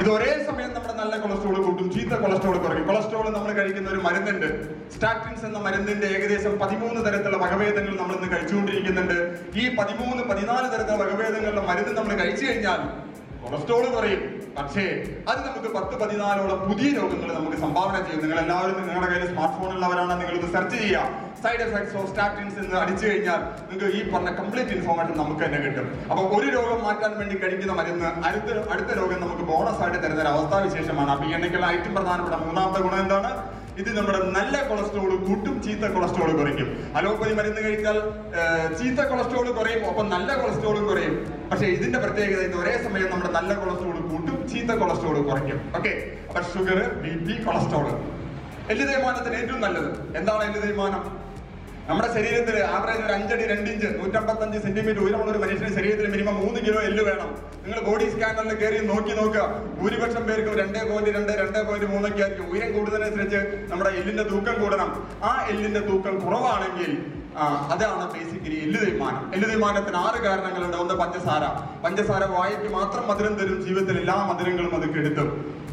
ഇത് ഒരേ സമയം നമ്മുടെ നല്ല കൊളസ്ട്രോൾ കൂട്ടും ചീത്ത കൊളസ്ട്രോൾ കുറയ്ക്കും കൊളസ്ട്രോൾ നമ്മൾ കഴിക്കുന്ന ഒരു മരുന്നുണ്ട് സ്റ്റാറ്റിൻസ് എന്ന മരുന്നിന്റെ ഏകദേശം പതിമൂന്ന് തരത്തിലുള്ള വകഭേദങ്ങൾ നമ്മൾ ഇന്ന് കഴിച്ചുകൊണ്ടിരിക്കുന്നുണ്ട് ഈ പതിമൂന്ന് പതിനാല് തരത്തിലുള്ള വകഭേദങ്ങളുടെ മരുന്ന് നമ്മൾ കഴിച്ചു കഴിഞ്ഞാൽ കൊളസ്ട്രോൾ കുറയും പക്ഷേ അത് നമുക്ക് പത്ത് പതിനാലോളം പുതിയ രോഗങ്ങൾ നമുക്ക് സംഭാവന ചെയ്യും നിങ്ങൾ എല്ലാവരും നിങ്ങളുടെ കയ്യിൽ സ്മാർട്ട് ഫോൺ ഉള്ളവരാണ് നിങ്ങൾ ഇത് സെർച്ച് ചെയ്യുക സൈഡ് എഫക്ട്സ് ഓഫ് സ്റ്റാറ്റിൻസ് എന്ന് അടിച്ചു കഴിഞ്ഞാൽ നിങ്ങൾക്ക് ഈ പറഞ്ഞ കംപ്ലീറ്റ് ഇൻഫോർമേഷൻ നമുക്ക് തന്നെ കിട്ടും അപ്പൊ ഒരു രോഗം മാറ്റാൻ വേണ്ടി കഴിക്കുന്ന മരുന്ന് അടുത്ത അടുത്ത രോഗം നമുക്ക് ബോണസ് ആയിട്ട് തരുന്ന ഒരു അവസ്ഥാവിശേഷമാണ് അപ്പൊ ഈ എണ്ണയ്ക്കുള്ള ഏറ്റവും പ്രധാനപ്പെട്ട മൂന്നാമത്തെ ഗുണം എന്താണ് ഇത് നമ്മുടെ നല്ല കൊളസ്ട്രോൾ കൂട്ടും ചീത്ത കൊളസ്ട്രോൾ കുറയ്ക്കും അലോപ്പതി മരുന്ന് കഴിച്ചാൽ ആ, ചീത്ത കൊളസ്ട്രോൾ കുറയും ഒപ്പം നല്ല കൊളസ്ട്രോളും കുറയും പക്ഷേ ഇതിന്റെ പ്രത്യേകത ഇത് ഒരേ സമയം നമ്മുടെ നല്ല കൊളസ്ട്രോൾ കൂട്ടും ചീത്ത കൊളസ്ട്രോൾ കുറയ്ക്കും ഓക്കെ അപ്പൊ ഷുഗർ ബി പി കൊളസ്ട്രോൾ എല്ല് തേയ്മാനത്തിന് ഏറ്റവും നല്ലത് എന്താണ് എല്ല് തേയ്മാനം നമ്മുടെ ശരീരത്തിൽ ആവറേജ് ഒരു അഞ്ചടി രണ്ടിഞ്ച് നൂറ്റമ്പത്തഞ്ച് സെന്റിമീറ്റർ ഉയരമുള്ള ഒരു മനുഷ്യന്റെ ശരീരത്തിൽ മിനിമം മൂന്ന് കിലോ എല്ല് വേണം നിങ്ങൾ ബോഡി സ്കാനറിൽ കയറി നോക്കി നോക്കുക ഭൂരിപക്ഷം പേർക്ക് രണ്ടേ പോയിന്റ് രണ്ട് രണ്ടേ പോയിന്റ് മൂന്നൊക്കെ ആയിരിക്കും ഉയരം കൂടുന്നതിനനുസരിച്ച് നമ്മുടെ എല്ലിന്റെ തൂക്കം കൂടണം ആ എല്ലിന്റെ തൂക്കം കുറവാണെങ്കിൽ ആ, അതാണ് ബേസിക്കലി എല്ല് തേയ്മാനം എല്ല് തേയ്മാനത്തിന് ആറ് കാരണങ്ങളുണ്ട് ഒന്ന് പഞ്ചസാര പഞ്ചസാര വായയ്ക്ക് മാത്രം മധുരം തരും ജീവിതത്തിൽ എല്ലാ മധുരങ്ങളും അത് കെടുത്തും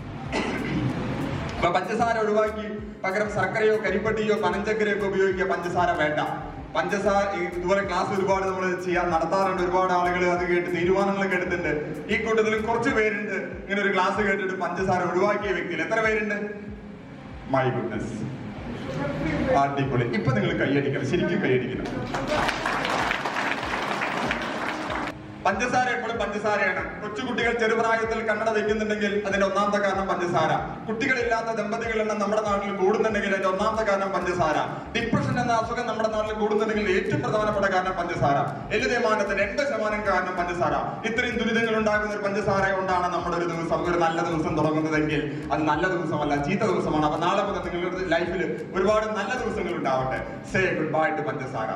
അപ്പൊ പഞ്ചസാര ഒഴിവാക്കി പകരം ശർക്കരയോ കരിപ്പട്ടിയോ പനഞ്ചക്കരയോ ഒക്കെ ഉപയോഗിക്കുക പഞ്ചസാര വേണ്ട പഞ്ചസാര ഈ ഇതുപോലെ ക്ലാസ് ഒരുപാട് നമ്മൾ ചെയ്യാൻ നടത്താറുണ്ട് ഒരുപാട് ആളുകൾ അത് കേട്ട് തീരുമാനങ്ങളൊക്കെ എടുത്തിട്ടുണ്ട് ഈ കൂട്ടത്തിൽ കുറച്ച് പേരുണ്ട് ഇങ്ങനെ ഒരു ക്ലാസ് കേട്ടിട്ട് പഞ്ചസാര ഒഴിവാക്കിയ വ്യക്തികൾ എത്ര പേരുണ്ട് മൈ ഗുഡ്നസ് അടിപൊളി ഇപ്പൊ നിങ്ങൾ കൈയടിക്കണം ശരിക്കും കൈയടിക്കണം പഞ്ചസാര എപ്പോഴും പഞ്ചസാരയാണ് കൊച്ചുകുട്ടികൾ ചെറുപ്രായത്തിൽ കണ്ണട വെക്കുന്നുണ്ടെങ്കിൽ അതിന്റെ ഒന്നാമത്തെ കാരണം പഞ്ചസാര കുട്ടികളില്ലാത്ത ദമ്പതികൾ എണ്ണം നമ്മുടെ നാട്ടിൽ കൂടുന്നുണ്ടെങ്കിൽ അതിന്റെ ഒന്നാമത്തെ കാരണം പഞ്ചസാര ഡിപ്രഷൻ എന്ന അസുഖം നമ്മുടെ നാട്ടിൽ കൂടുന്നുണ്ടെങ്കിൽ ഏറ്റവും പ്രധാനപ്പെട്ട കാരണം പഞ്ചസാര എല്ല് തേയ്മാനത്തിന് എൺപത് ശതമാനം കാരണം പഞ്ചസാര ഇത്രയും ദുരിതങ്ങൾ ഉണ്ടാകുന്ന ഒരു പഞ്ചസാര കൊണ്ടാണ് നമ്മുടെ ഒരു ദിവസം ഒരു നല്ല ദിവസം തുടങ്ങുന്നതെങ്കിൽ അത് നല്ല ദിവസമല്ല ചീത്ത ദിവസമാണ് അപ്പൊ നാളെ മുതൽ നിങ്ങളുടെ ലൈഫിൽ ഒരുപാട് നല്ല ദിവസങ്ങൾ ഉണ്ടാവട്ടെ സേ ഗുഡ് ബൈ ടു പഞ്ചസാര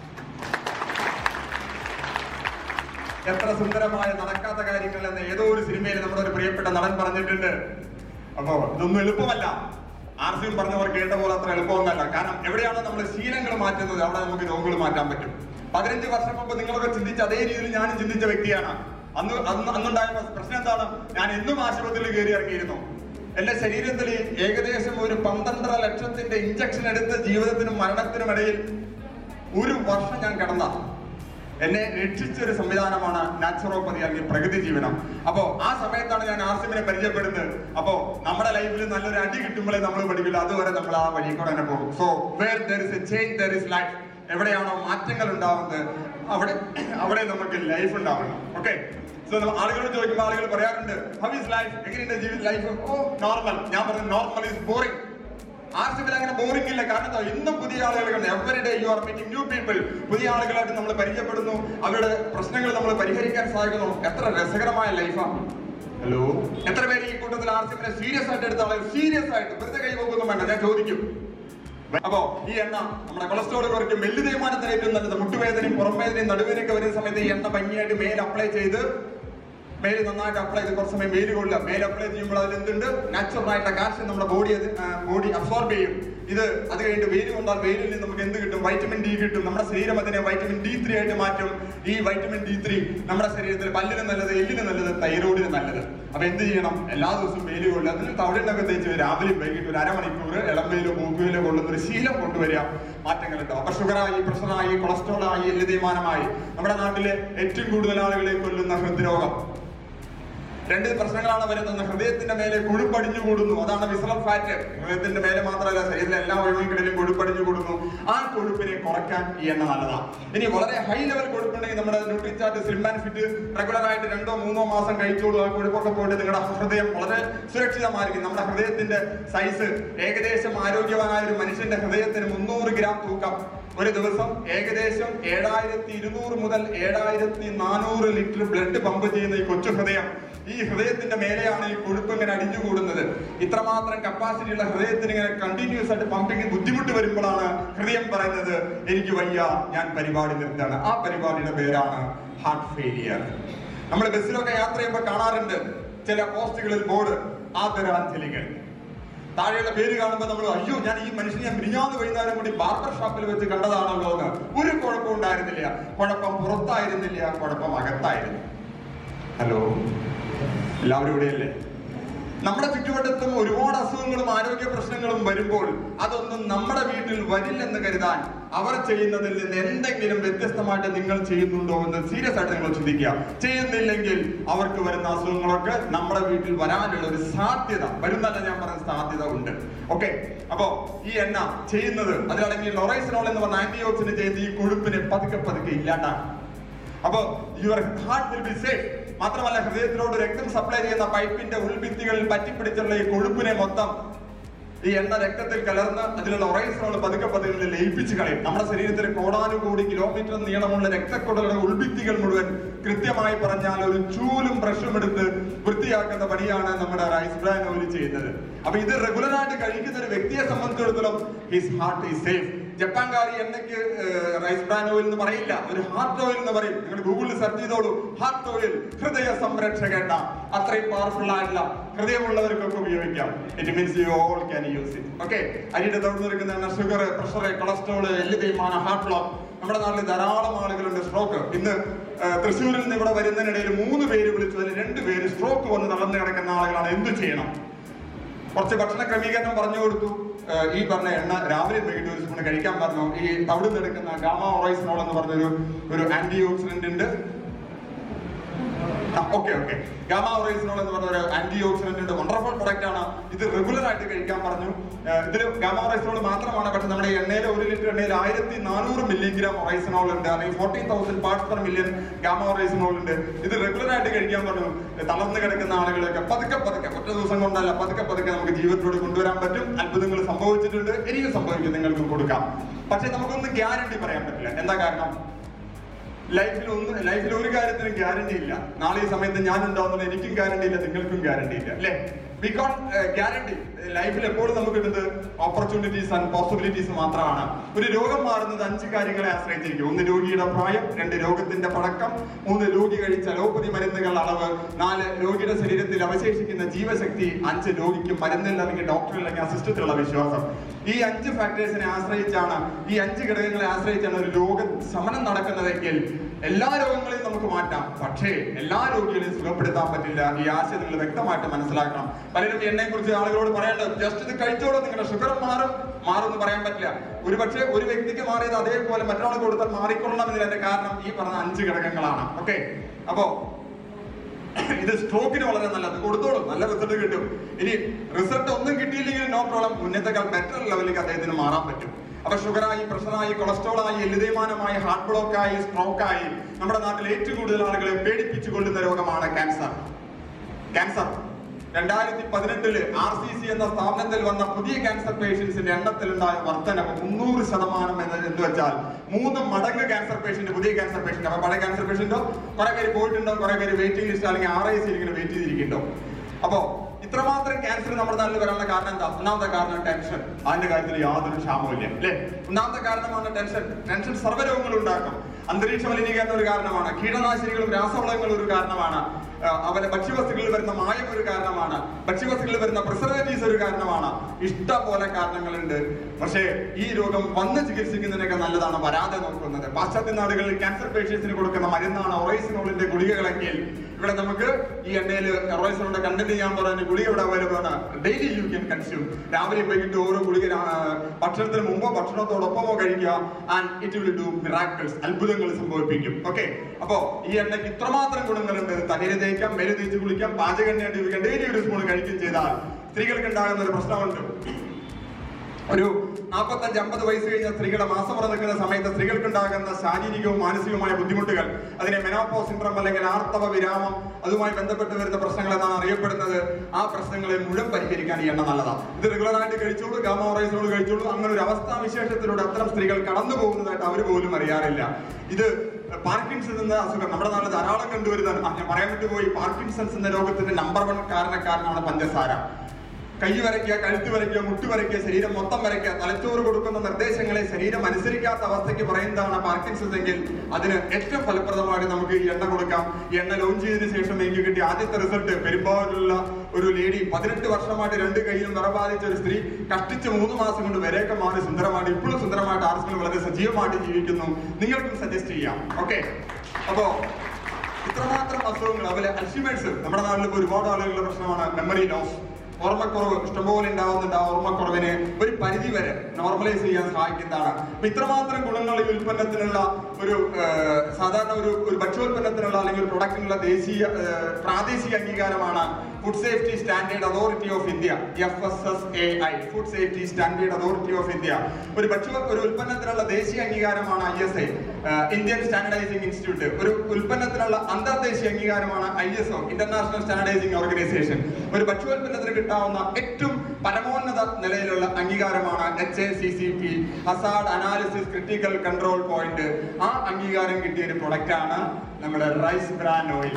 എത്ര സുന്ദരമായ നടക്കാത്ത കാര്യങ്ങൾ എന്ന് ഏതോ ഒരു സിനിമയിൽ നമ്മുടെ ഒരു പ്രിയപ്പെട്ട നടൻ പറഞ്ഞിട്ടുണ്ട് അപ്പോ ഇതൊന്നും എളുപ്പമല്ല ആർസിയും പറഞ്ഞവർ കേട്ട പോലെ അത്ര എളുപ്പമൊന്നല്ല കാരണം എവിടെയാണോ നമ്മൾ ശീലങ്ങൾ മാറ്റുന്നത് അവിടെ നമുക്ക് രോഗങ്ങൾ മാറ്റാൻ പറ്റും പതിനഞ്ച് വർഷം മുമ്പ് നിങ്ങളൊക്കെ ചിന്തിച്ച അതേ രീതിയിൽ ഞാനും ചിന്തിച്ച വ്യക്തിയാണ് അന്ന് അന്ന് അന്നുണ്ടായ പ്രശ്നം എന്താണ് ഞാൻ എന്നും ആശുപത്രിയിൽ കയറി ഇറങ്ങിയിരുന്നു എന്റെ ശരീരത്തിൽ ഏകദേശം ഒരു പന്ത്രണ്ടര ലക്ഷത്തിന്റെ ഇഞ്ചക്ഷൻ എടുത്ത് ജീവിതത്തിനും മരണത്തിനും ഇടയിൽ ഒരു വർഷം ഞാൻ കിടന്ന എന്നെ രക്ഷിച്ച ഒരു സംവിധാനമാണ് നാച്ചുറോപ്പതി അല്ലെങ്കിൽ പ്രകൃതി ജീവനം അപ്പോ ആ സമയത്താണ് ഞാൻ ആർസിമിനെ പരിചയപ്പെടുന്നത് അപ്പോ നമ്മുടെ ലൈഫിൽ നല്ലൊരു അടി കിട്ടുമ്പോഴേ നമ്മൾ പഠിക്കില്ല അതുവരെ നമ്മൾ ആ വഴി കൂടെ തന്നെ പോകും so where there is a change there is life എവിടെയാണോ മാറ്റങ്ങൾ ഉണ്ടാവുന്നത് അവിടെ അവിടെ നമുക്ക് ലൈഫ് ഉണ്ടാവണം ഓക്കെ സോ ആളുകളോട് ചോദിക്കുമ്പോൾ ആളുകൾ പറയാറുണ്ട് ഹൗ ഇസ് ലൈഫ് എങ്ങനെയുണ്ട് ജീവിത ലൈഫ് ഓ നോർമൽ ഞാൻ പറഞ്ഞു നോർമൽ ഇസ് ബോറിംഗ് ആർസിബിൽ അങ്ങനെ ബോറിംഗ് ഇല്ല കാരണം എന്താ ഇന്നും പുതിയ ആളുകൾ every day you are meeting new people പുതിയ ആളുകളായിട്ട് നമ്മൾ പരിചയപ്പെടുന്നു അവരുടെ പ്രശ്നങ്ങൾ നമ്മൾ പരിഹരിക്കാൻ സാധിക്കുന്നു എത്ര രസകരമായ ലൈഫാണ് ഹലോ എത്ര പേര് ഈ കൂട്ടത്തിൽ ആർസിബിനെ സീരിയസ് ആയിട്ട് എടുത്ത ആളുകൾ സീരിയസ് ആയിട്ട് വെറുതെ കൈ പോകുന്നു വേണ്ട ഞാൻ ചോദിക്കും അപ്പോ ഈ എണ്ണ നമ്മുടെ കൊളസ്ട്രോൾ കുറയ്ക്കും മെല്ല് തേയ്മാനത്തിന് ഏറ്റവും നല്ലത് മുട്ടുവേദനയും പുറംവേദനയും നടുവേദനയൊക്കെ വരുന്ന സമയത്ത് ഈ എണ്ണ ഭംഗിയായിട്ട് മേൽ അപ്ലൈ ചെയ്ത് മേല് നന്നായിട്ട് അപ്ലൈ ചെയ്ത് കുറച്ച് സമയം വെയിൽ കൊള്ളുക മേൽ അപ്ലൈ ചെയ്യുമ്പോൾ അതിൽ എന്തുണ്ട് നാച്ചുറൽ ആയിട്ടുള്ള കാൽഷ്യം നമ്മുടെ ബോഡി അത് ബോഡി അബ്സോർബ് ചെയ്യും ഇത് അത് കഴിഞ്ഞിട്ട് വെയിൽ കൊണ്ടാൽ വെയിലിൽ നിന്ന് നമുക്ക് എന്ത് കിട്ടും വൈറ്റമിൻ ഡി കിട്ടും നമ്മുടെ ശരീരം അതിനെ വൈറ്റമിൻ ഡി ത്രീ ആയിട്ട് മാറ്റും ഈ വൈറ്റമിൻ ഡി ത്രീ നമ്മുടെ ശരീരത്തിൽ പല്ലിന് നല്ലത് എല്ലിന് നല്ലത് തൈറോയിഡിന് നല്ലത് അപ്പൊ എന്ത് ചെയ്യണം എല്ലാ ദിവസവും വെയിൽ കൊള്ളുക അതിന് തവിടെണ്ണൊക്കെ തേച്ച് രാവിലെയും വൈകിട്ട് ഒരു അരമണിക്കൂർ ഇളം വെയിലോ മൂക്കുവെയിലോ കൊള്ളുന്ന ഒരു ശീലം കൊണ്ടുവരിക മാറ്റങ്ങളുണ്ടാവും അപ്പൊ ഷുഗറായി പ്രഷറായി കൊളസ്ട്രോളായി എല്ല് തീരുമാനമായി നമ്മുടെ നാട്ടിലെ ഏറ്റവും കൂടുതൽ ആളുകളെ കൊല്ലുന്ന ഹൃദ്രോഗം രണ്ട് പ്രശ്നങ്ങളാണ് വരുന്നത് ഹൃദയത്തിന്റെ മേലെ കൊഴുപ്പടിഞ്ഞു കൂടുന്നു അതാണ് വിസറൽ ഫാറ്റ് ഹൃദയത്തിന്റെ മേലെ മാത്രമല്ല ശരീരത്തിലെ എല്ലാ ഒഴിവുകളിലും കൊഴുപ്പടിഞ്ഞു കൂടുന്നു ആ കൊഴുപ്പിനെ കുറയ്ക്കാൻ ഈ എണ്ണ നല്ലതാണ് ഇനി വളരെ ഹൈ ലെവൽ കൊഴുപ്പുണ്ടെങ്കിൽ നമ്മുടെ nutrichart slim and fit regular ആയിട്ട് രണ്ടോ മൂന്നോ മാസം കഴിച്ചോളൂ ആ കൊഴുപ്പൊക്കെ പോയിട്ട് നിങ്ങളുടെ ഹൃദയം വളരെ സുരക്ഷിതമായിരിക്കും നമ്മുടെ ഹൃദയത്തിന്റെ സൈസ് ഏകദേശം ആരോഗ്യവാനായ ഒരു മനുഷ്യന്റെ ഹൃദയത്തിന് മുന്നൂറ് ഗ്രാം തൂക്കം ഒരു ദിവസം ഏകദേശം ഏഴായിരത്തി ഇരുന്നൂറ് മുതൽ ഏഴായിരത്തി നാനൂറ് ലിറ്റർ ബ്ലഡ് പമ്പ് ചെയ്യുന്ന ഈ കൊച്ചു ഹൃദയം ഈ ഹൃദയത്തിന്റെ മേലെയാണ് ഈ കൊഴുപ്പ് ഇങ്ങനെ അടിഞ്ഞുകൂടുന്നത് ഇത്രമാത്രം കപ്പാസിറ്റി ഉള്ള ഹൃദയത്തിന് ഇങ്ങനെ കണ്ടിന്യൂസ് ആയിട്ട് പമ്പിങ് ബുദ്ധിമുട്ട് വരുമ്പോഴാണ് ഹൃദയം പറയുന്നത് എനിക്ക് വയ്യ ഞാൻ പരിപാടി നിർത്തുകയാണ് ആ പരിപാടിയുടെ പേരാണ് ഹാർട്ട് ഫെയിലിയർ നമ്മൾ ബസ്സിലൊക്കെ യാത്ര ചെയ്യുമ്പോൾ കാണാറുണ്ട് ചില പോസ്റ്റുകളിൽ ബോർഡ് ആദരാഞ്ജലികൾ താഴെയുള്ള പേര് കാണുമ്പോൾ നമ്മൾ അയ്യോ ഞാൻ ഈ മനുഷ്യനെ ഞാൻ മിനിഞ്ഞാന്ന് വൈകുന്നേരം കൂടി ബാർബർ ഷോപ്പിൽ വെച്ച് കണ്ടതാണല്ലോ എന്ന് ഒരു കുഴപ്പം ഉണ്ടായിരുന്നില്ല കുഴപ്പം പുറത്തായിരുന്നില്ല കുഴപ്പം അകത്തായിരുന്നു ഹലോ എല്ലാവരും ഇവിടെയല്ലേ നമ്മുടെ ചുറ്റുവട്ടത്തും ഒരുപാട് അസുഖങ്ങളും ആരോഗ്യ പ്രശ്നങ്ങളും വരുമ്പോൾ അതൊന്നും നമ്മുടെ വീട്ടിൽ വരില്ലെന്ന് കരുതാൻ അവർ ചെയ്യുന്നതിൽ നിന്ന് എന്തെങ്കിലും വ്യത്യസ്തമായിട്ട് നിങ്ങൾ ചെയ്യുന്നുണ്ടോ എന്ന് സീരിയസ് ആയിട്ട് നിങ്ങൾ ചിന്തിക്കുക ചെയ്യുന്നില്ലെങ്കിൽ അവർക്ക് വരുന്ന അസുഖങ്ങളൊക്കെ നമ്മുടെ വീട്ടിൽ വരാനുള്ള ഒരു സാധ്യത വരുന്നല്ല ഞാൻ പറയുന്ന സാധ്യത ഉണ്ട് ഓക്കെ അപ്പോ ഈ എണ്ണ ചെയ്യുന്നത് അതിലടങ്ങിയ ലൊറൈസിനോൾ എന്ന് പറഞ്ഞ ആന്റി ഓക്സിഡന്റ് ചെയ്യുന്ന ഈ കൊഴുപ്പിനെ പതുക്കെ പതുക്കെ ഇല്ലാണ്ടാക്കും അപ്പോ your heart will be safe മാത്രമല്ല ഹൃദയത്തിലോട് രക്തം സപ്ലൈ ചെയ്യുന്ന പൈപ്പിന്റെ ഉൾഭിത്തികളിൽ പറ്റിപ്പിടിച്ചുള്ള ഈ കൊഴുപ്പിനെ മൊത്തം ഈ എണ്ണ രക്തത്തിൽ കലർന്ന് അതിലുള്ള ഒറൈസിനോട് പതുക്കെ പതുക്കെ ലയിപ്പിച്ച് കളയും നമ്മുടെ ശരീരത്തിൽ കോടാനുകൂടി കിലോമീറ്റർ നീളമുള്ള രക്തക്കുടലുടെ ഉൾഭിത്തികൾ മുഴുവൻ കൃത്യമായി പറഞ്ഞാൽ ഒരു ചൂലും ബ്രഷും എടുത്ത് വൃത്തിയാക്കുന്ന പണിയാണ് നമ്മുടെ റൈസ് ബ്രാൻ ഓയിൽ ചെയ്യുന്നത് അപ്പൊ ഇത് റെഗുലർ ആയിട്ട് കഴിക്കുന്ന ഒരു വ്യക്തിയെ സംബന്ധിച്ചിടത്തോളം ഹിസ് ഹാർട്ട് ഈസ് സേഫ് ജപ്പാൻകാരി എണ്ണയ്ക്ക് റൈസ് ബ്രാൻ ഓയിൽ എന്ന് പറയില്ല ഒരു ഹാർട്ട് ഓയിൽ എന്ന് പറയും നിങ്ങൾ ഗൂഗിളിൽ സെർച്ച് ചെയ്തോളൂ ഹാർട്ട് ഓയിൽ ഹൃദയ സംരക്ഷക എണ്ണ അത്രയും പവർഫുൾ ആയിട്ടുള്ള ഹൃദയമുള്ളവർക്കൊക്കെ ഉപയോഗിക്കാം it means you all can use it okay അരിയുടെ തൊഴിൽ നിൽക്കുന്ന എണ്ണ ഷുഗർ പ്രഷർ കൊളസ്ട്രോൾ എല്ല് തേയ്മാനം ഹാർട്ട് ബ്ലോക്ക് നമ്മുടെ നാട്ടിൽ ധാരാളം ആളുകളുണ്ട് സ്ട്രോക്ക് ഇന്ന് ആ, തൃശ്ശൂരിൽ നിന്ന് ഇവിടെ വരുന്നതിനിടയിൽ മൂന്ന് പേര് വിളിച്ചു അതിൽ രണ്ട് പേര് സ്ട്രോക്ക് വന്ന് തളർന്നു കിടക്കുന്ന ആളുകളാണ് എന്ത് ചെയ്യണം കുറച്ച് ഭക്ഷണ ക്രമീകരണം പറഞ്ഞു കൊടുത്തു ഏഹ് ഈ പറഞ്ഞ എണ്ണ രാവിലെ വൈകിട്ട് ഒരു സ്പൂൺ കഴിക്കാൻ പറഞ്ഞു ഈ തവിടുന്ന് എടുക്കുന്ന ഗാമ ഒറൈസിനോൾ എന്ന് പറഞ്ഞൊരു ഒരു ആന്റി ഓക്സിഡന്റ് ഉണ്ട് ഓക്കെ ഓക്കെ ഗാമ ഒറൈസിനോൾ എന്ന് പറഞ്ഞ ഒരു ആന്റി ഓക്സിഡന്റ് ഉണ്ട് വണ്ടർഫുൾ പ്രൊഡക്റ്റ് ആണ് ഇത് റെഗുലർ ആയിട്ട് കഴിക്കാൻ പറഞ്ഞു ഏഹ് ഇതിൽ ഗാമ ഒറൈസിനോൾ മാത്രമാണ് പക്ഷെ നമ്മുടെ എണ്ണയിൽ ഒരു ലിറ്റർ എണ്ണയിൽ ആയിരത്തി നാനൂറ് മില്ലിഗ്രാം ഒറൈസിനോൾ ഉണ്ട് അല്ലെങ്കിൽ fourteen thousand parts per million gamma oryzanol ഉണ്ട് ഇത് റെഗുലർ ആയിട്ട് കഴിക്കാൻ പറഞ്ഞു തളർന്നു കിടക്കുന്ന ആളുകളൊക്കെ പതുക്കെ പതുക്കെ ഒറ്റ ദിവസം കൊണ്ടല്ല പതുക്കെ പതുക്കെ നമുക്ക് ജീവിതത്തിലൂടെ കൊണ്ടുവരാൻ പറ്റും അത്ഭുതങ്ങൾ സംഭവിച്ചിട്ടുണ്ട് ഇനിയും സംഭവിക്കും നിങ്ങൾക്ക് കൊടുക്കാം പക്ഷെ നമുക്കൊന്നും ഗ്യാരണ്ടി പറയാൻ പറ്റില്ല എന്താ കാരണം ലൈഫിൽ ഒന്ന് ലൈഫിൽ ഒരു കാര്യത്തിനും ഗ്യാരണ്ടി ഇല്ല നാളെ ഈ സമയത്ത് ഞാൻ ഉണ്ടാവുന്നത് എനിക്കും ഗ്യാരണ്ടി ഇല്ല നിങ്ങൾക്കും ഗ്യാരണ്ടി ഇല്ല അല്ലേ ബിക്കോൺ ഗ്യാരണ്ടി ലൈഫിൽ എപ്പോഴും നമുക്ക് കിട്ടുന്നത് ഓപ്പർച്യൂണിറ്റീസ് ആൻഡ് പോസിബിലിറ്റീസ് മാത്രമാണ് ഒരു രോഗം മാറുന്നത് അഞ്ച് കാര്യങ്ങളെ ആശ്രയിച്ചിരിക്കും ഒന്ന് രോഗിയുടെ പ്രായം രണ്ട് രോഗത്തിന്റെ പഴക്കം മൂന്ന് രോഗി കഴിച്ച അലോപ്പതി മരുന്നുകളുടെ അളവ് നാല് രോഗിയുടെ ശരീരത്തിൽ അവശേഷിക്കുന്ന ജീവശക്തി അഞ്ച് രോഗിക്ക് മരുന്നിൽ അല്ലെങ്കിൽ ഡോക്ടർ അല്ലെങ്കിൽ അസിസ്റ്റത്തിലുള്ള വിശ്വാസം ഈ അഞ്ച് ഫാക്ടേഴ്സിനെ ആശ്രയിച്ചാണ് ഈ അഞ്ച് ഘടകങ്ങളെ ആശ്രയിച്ചാണ് ഒരു രോഗ ശമനം നടക്കുന്നതെങ്കിൽ എല്ലാ രോഗങ്ങളെയും നമുക്ക് മാറ്റാം പക്ഷേ എല്ലാ രോഗികളെയും സുഖപ്പെടുത്താൻ പറ്റില്ല ഈ ആശയം നിങ്ങൾ വ്യക്തമായിട്ട് മനസ്സിലാക്കണം പലരും എണ്ണയെ കുറിച്ച് ആളുകളോട് പറയേണ്ടത് ജസ്റ്റ് ഇത് കഴിച്ചോളൂ നിങ്ങളുടെ ഷുഗർ മാറും മാറും എന്ന് പറയാൻ പറ്റില്ല ഒരു പക്ഷേ ഒരു വ്യക്തിക്ക് മാറിയത് അതേപോലെ മറ്റൊരാൾ കൊടുത്താൽ മാറിക്കൊള്ളണം എന്നതിന്റെ കാരണം ഈ പറഞ്ഞ അഞ്ച് ഘടകങ്ങളാണ് ഓക്കെ അപ്പോ ഇത് സ്ട്രോക്കിന് വളരെ നല്ലത് കൊടുത്തോളൂ നല്ല റിസൾട്ട് കിട്ടും ഇനി റിസൾട്ട് ഒന്നും കിട്ടിയില്ലെങ്കിൽ നോ പ്രോബ്ലം മുന്നത്തെക്കാൾ ബെറ്റർ ലെവലിലേക്ക് അദ്ദേഹത്തിന് മാറാൻ പറ്റും അപ്പൊ ഷുഗറായി പ്രഷറായി കൊളസ്ട്രോളായി എല്ലുതേമാനമായി ഹാർട്ട് ബ്ലോക്കായി സ്ട്രോക്കായി നമ്മുടെ നാട്ടിൽ ഏറ്റവും കൂടുതൽ ആളുകളെ പേടിപ്പിച്ചു കൊള്ളുന്ന രോഗമാണ് ക്യാൻസർ ക്യാൻസർ രണ്ടായിരത്തി പതിനെട്ടില് ആർ സി സി എന്ന സ്ഥാപനത്തിൽ വന്ന പുതിയ ക്യാൻസർ പേഷ്യൻസിന്റെ എണ്ണത്തിലുണ്ടായ വർധനവ് മുന്നൂറ് ശതമാനം എന്ന് എന്ന് വെച്ചാൽ മൂന്ന് മടങ്ങ് ക്യാൻസർ പേഷ്യന്റ് പുതിയ ക്യാൻസർ പേഷ്യന്റ് അപ്പൊ പഴയ ക്യാൻസർ പേഷ്യന്റോ കുറെ പേര് പോയിട്ടുണ്ടോ കുറെ പേര് വെയിറ്റിംഗ് ലിസ്റ്റ് അല്ലെങ്കിൽ ആർ ഐ സി ഇങ്ങനെ വെയിറ്റ് ചെയ്തിരിക്കുന്നുണ്ടോ അപ്പോ ഇത്രമാത്രം ക്യാൻസർ നമ്മുടെ നാട്ടിൽ വരാനുള്ള കാരണം എന്താ ഒന്നാമത്തെ കാരണം ടെൻഷൻ അതിന്റെ കാര്യത്തിൽ യാതൊരു ക്ഷാമവും അല്ലേ ഒന്നാമത്തെ കാരണമാണ് ടെൻഷൻ ടെൻഷൻ സർവ്വരോഗങ്ങൾ ഉണ്ടാക്കും അന്തരീക്ഷ മലിനീകരണം ഒരു കാരണമാണ് കീടനാശിനികളും രാസവളങ്ങളും ഒരു കാരണമാണ് ആ, അവരെ ഭക്ഷ്യവസ്തുക്കളിൽ വരുന്ന മായം ഒരു കാരണമാണ് ഭക്ഷ്യവസ്തുക്കളിൽ വരുന്ന പ്രിസർവേറ്റീവ്സ് ഒരു കാരണമാണ് ഇഷ്ടം പോലെ കാരണങ്ങളുണ്ട് പക്ഷേ ഈ രോഗം വന്ന് ചികിത്സിക്കുന്നതിനൊക്കെ നല്ലതാണ് വരാതെ നോക്കുന്നത് പാശ്ചാത്യ നാടുകളിൽ ക്യാൻസർ പേഷ്യൻസിന് കൊടുക്കുന്ന മരുന്നാണ് ഒറൈസിനോളിന്റെ ഗുളികകളെങ്കിൽ ഇവിടെ നമുക്ക് ഈ എണ്ണയിൽ ഒറൈസിനോളിന്റെ കണ്ടന്റ് ചെയ്യാൻ പറയുന്ന ഗുളിക ഇവിടെ അവൈലബിൾ ആണ് ഡെയിലി യു ക്യാൻ കൺസ്യൂം രാവിലെ വൈകിട്ട് ഓരോ ഗുളിക ആ, ഭക്ഷണത്തിന് മുമ്പോ ഭക്ഷണത്തോടൊപ്പമോ കഴിക്കുക and it will do miracles അത്ഭുതങ്ങൾ സംഭവിപ്പിക്കും ഓക്കെ അപ്പോ ഈ എണ്ണയ്ക്ക് ഇത്രമാത്രം ഗുണങ്ങളുണ്ട് തലയിൽ തേക്കാം മേലെ തേച്ച് കുളിക്കാം പാചകെണ്ണയായിട്ട് ഉപയോഗിക്കാം ഡെയിലി ഒരു സ്പൂൺ കഴിക്കുകയും ചെയ്താൽ സ്ത്രീകൾക്ക് ഉണ്ടാകുന്ന ഒരു പ്രശ്നമുണ്ട് ഒരു നാൽപ്പത്തഞ്ച് അമ്പത് വയസ്സ് കഴിഞ്ഞ സ്ത്രീകളുടെ മാസമുറ നിൽക്കുന്ന സമയത്ത് സ്ത്രീകൾക്കുണ്ടാകുന്ന ശാരീരികവും മാനസികവുമായ ബുദ്ധിമുട്ടുകൾ അതിനെ മെനോപ്പോ സിൻഡ്രം അല്ലെങ്കിൽ ആർത്തവ വിരാമം അതുമായി ബന്ധപ്പെട്ട് വരുന്ന പ്രശ്നങ്ങൾ എന്നാണ് അറിയപ്പെടുന്നത് ആ പ്രശ്നങ്ങളെ മുഴുവൻ പരിഹരിക്കാൻ ഈ എണ്ണ നല്ലതാണ് ഇത് റെഗുലർ ആയിട്ട് കഴിച്ചോളൂ ഗാമ ഓറൈസിനോട് കഴിച്ചോളൂ അങ്ങനെ ഒരു അവസ്ഥാവിശേഷത്തിലൂടെ അത്തരം സ്ത്രീകൾ കടന്നു പോകുന്നതായിട്ട് അവർ പോലും അറിയാറില്ല ഇത് പാർക്കിൻസൺ എന്ന അസുഖം നമ്മുടെ നാട്ടിൽ ധാരാളം കണ്ടുവരുന്നതാണ് ആ, ഞാൻ പറയാൻ വിട്ടുപോയി പാർക്കിൻസൺസ് എന്ന രോഗത്തിന്റെ നമ്പർ വൺ കാരണക്കാരനാണ് പഞ്ചസാര കൈ വരയ്ക്കുക കഴുത്ത് വരയ്ക്കുക മുട്ട് വരയ്ക്കുക ശരീരം മൊത്തം വരയ്ക്കുക തലച്ചോറ് കൊടുക്കുന്ന നിർദ്ദേശങ്ങളെ ശരീരം അനുസരിക്കാത്ത അവസ്ഥയ്ക്ക് പറയുന്നതാണ് പാർക്കിൻസൺസ് എങ്കിൽ അതിന് ഏറ്റവും ഫലപ്രദമായിട്ട് നമുക്ക് ഈ എണ്ണ കൊടുക്കാം ഈ എണ്ണ ലോഞ്ച് ചെയ്തതിനു ശേഷം എനിക്ക് കിട്ടിയ ആദ്യത്തെ റിസൾട്ട് പെരുമ്പാവൂരിലുള്ള ഒരു ലേഡി പതിനെട്ട് വർഷമായിട്ട് രണ്ട് കൈയിലും നിറബാധിച്ച ഒരു സ്ത്രീ കഷ്ടിച്ച് മൂന്ന് മാസം കൊണ്ട് വരെയൊക്കെ മാറി സുന്ദരമായിട്ട് ഇപ്പോഴും സുന്ദരമായിട്ട് ആർസിൽ വളരെ സജീവമായിട്ട് ജീവിക്കുന്നു നിങ്ങൾക്കും സജസ്റ്റ് ചെയ്യാം ഓക്കെ അപ്പോ ഇത്രമാത്രം അസുഖങ്ങൾ അതുപോലെ അൽഷിമേഴ്സ് നമ്മുടെ നാട്ടിൽ ഇപ്പോൾ ഒരുപാട് ആളുകളുടെ പ്രശ്നമാണ് മെമ്മറി ലോസ് ഓർമ്മക്കുറവ് ഇഷ്ടംപോലെ ഉണ്ടാവുന്നുണ്ട് ആ ഓർമ്മക്കുറവിനെ ഒരു പരിധി വരെ നോർമലൈസ് ചെയ്യാൻ സഹായിക്കുന്നതാണ് അപ്പൊ ഇത്രമാത്രം ഗുണങ്ങൾ ഈ ഉൽപ്പന്നത്തിനുള്ള ഒരു ആ, സാധാരണ ഒരു ഒരു ഭക്ഷ്യോൽപ്പന്നത്തിനുള്ള അല്ലെങ്കിൽ ഒരു പ്രൊഡക്റ്റിനുള്ള ദേശീയ ആ, പ്രാദേശിക അംഗീകാരമാണ് food safety standard authority of India F S S A I food safety standard authority of India ഒരു ഭക്ഷ്യ ഒരു ഉൽപ്പന്നത്തിനുള്ള ദേശീയ അംഗീകാരമാണ് I S I Indian standardizing institute ഒരു ഉൽപ്പന്നത്തിനുള്ള അന്തർദേശീയ അംഗീകാരമാണ് I S O international standardizing organization ഒരു ഭക്ഷ്യോൽപ്പന്നത്തിന് കിട്ടാവുന്ന ഏറ്റവും പരമോന്നത നിലയിലുള്ള അംഗീകാരമാണ് H A C C P hazard analysis critical control point ആ അംഗീകാരം കിട്ടിയ ഒരു പ്രൊഡക്റ്റ് ആണ് നമ്മുടെ റൈസ് ബ്രാൻ ഓയിൽ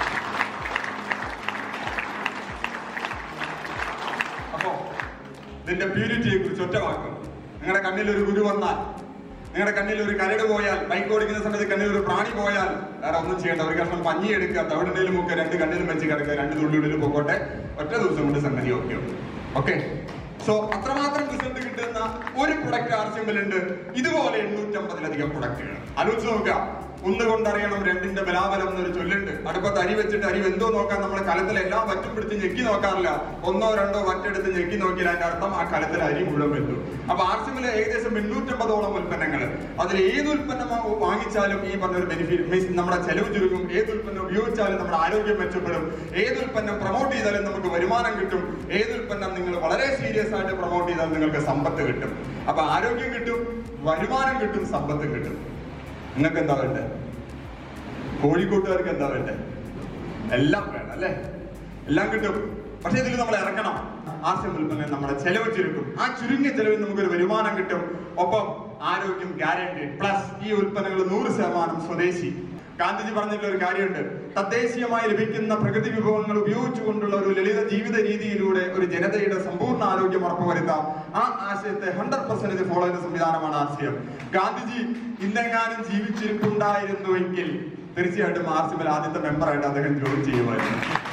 അപ്പോ ഇതിന്റെ പ്യൂരിറ്റിയെ കുറിച്ച് ഒറ്റ വാക്ക് നിങ്ങളുടെ കണ്ണിൽ ഒരു ഗുരു വന്നാൽ നിങ്ങളുടെ കണ്ണിൽ ഒരു കരട് പോയാൽ ബൈക്ക് ഓടിക്കുന്ന സമയത്ത് കണ്ണിൽ ഒരു പ്രാണി പോയാൽ വേറെ ഒന്നും ചെയ്യേണ്ട ഒരു കഷ്ണം പഞ്ഞി എടുക്കുക തവിടിലും ഒക്കെ രണ്ട് കണ്ണിലും വെച്ച് കിടക്കുക രണ്ട് തുള്ളിയുള്ളിൽ പോകട്ടെ ഒറ്റ ദിവസം കൊണ്ട് സംഗതി ഓക്കെ ഓക്കെ സോ അത്രമാത്രം റിസൾട്ട് കിട്ടുന്ന ഒരു പ്രൊഡക്റ്റ് ആർ ഉണ്ട് ഇതുപോലെ എണ്ണൂറ്റമ്പതിലധികം പ്രൊഡക്റ്റുകൾ ആലോചിച്ച് നോക്കുക ഒന്ന് കൊണ്ടറിയണം രണ്ടിന്റെ ബലാബലം എന്നൊരു ചൊല്ലുണ്ട് അടുപ്പത്ത് അരി വെച്ചിട്ട് അരി വെന്തോ നോക്കാൻ നമ്മൾ കലത്തിൽ എല്ലാം വറ്റും പിടിച്ച് ഞെക്കി നോക്കാറില്ല ഒന്നോ രണ്ടോ വറ്റെടുത്ത് ഞെക്കി നോക്കിയാൽ അതിന്റെ അർത്ഥം ആ കലത്തിൽ അരി മുഴുവൻ വെന്തു അപ്പൊ ആർസിമില് ഏകദേശം എണ്ണൂറ്റമ്പതോളം ഉൽപ്പന്നങ്ങൾ അതിൽ ഏത് ഉൽപ്പന്നം വാ- വാങ്ങിച്ചാലും ഈ പറഞ്ഞ ഒരു ബെനിഫിറ്റ് മീൻസ് നമ്മുടെ ചെലവ് ചുരുങ്ങും ഏത് ഉൽപ്പന്നം ഉപയോഗിച്ചാലും നമ്മുടെ ആരോഗ്യം മെച്ചപ്പെടും ഏത് ഉൽപ്പന്നം പ്രൊമോട്ട് ചെയ്താലും നമുക്ക് വരുമാനം കിട്ടും ഏത് ഉൽപ്പന്നം നിങ്ങൾ വളരെ സീരിയസ് ആയിട്ട് പ്രൊമോട്ട് ചെയ്താൽ നിങ്ങൾക്ക് സമ്പത്ത് കിട്ടും അപ്പൊ ആരോഗ്യം കിട്ടും വരുമാനം കിട്ടും സമ്പത്തും കിട്ടും നിങ്ങൾക്ക് എന്താ വേണ്ടേ കോഴിക്കോട്ടുകാർക്ക് എന്താ വേണ്ടേ എല്ലാം വേണം അല്ലേ എല്ലാം കിട്ടും പക്ഷെ ഇതിൽ നമ്മൾ ഇറക്കണം ആസ്യം ഉൽപ്പന്നം നമ്മുടെ ചെലവ് ചുരുക്കും ആ ചുരുങ്ങിയ ചെലവിൽ നമുക്കൊരു വരുമാനം കിട്ടും ഒപ്പം ആരോഗ്യം ഗ്യാരണ്ടി പ്ലസ് ഈ ഉൽപ്പന്നങ്ങൾ നൂറ് ശതമാനം സ്വദേശി ഗാന്ധിജി പറഞ്ഞിട്ടുള്ള ഒരു കാര്യമുണ്ട് തദ്ദേശീയമായി ലഭിക്കുന്ന പ്രകൃതി വിഭവങ്ങൾ ഉപയോഗിച്ചുകൊണ്ടുള്ള ഒരു ലളിത ജീവിത രീതിയിലൂടെ ഒരു ജനതയുടെ സമ്പൂർണ്ണ ആരോഗ്യം ഉറപ്പുവരുത്താം ആ ആശയത്തെ ഹൺഡ്രഡ് പെർസെന്റേജ് ഫോളോ ചെയ്യുന്ന സംവിധാനമാണ് ആർസിയം ഗാന്ധിജി ഇന്നെങ്ങാനും ജീവിച്ചിരിപ്പുണ്ടായിരുന്നുവെങ്കിൽ തീർച്ചയായിട്ടും ആർസിബിൽ ആദ്യത്തെ മെമ്പറായിട്ട് അദ്ദേഹം ജോയിൻ ചെയ്യുമായിരുന്നു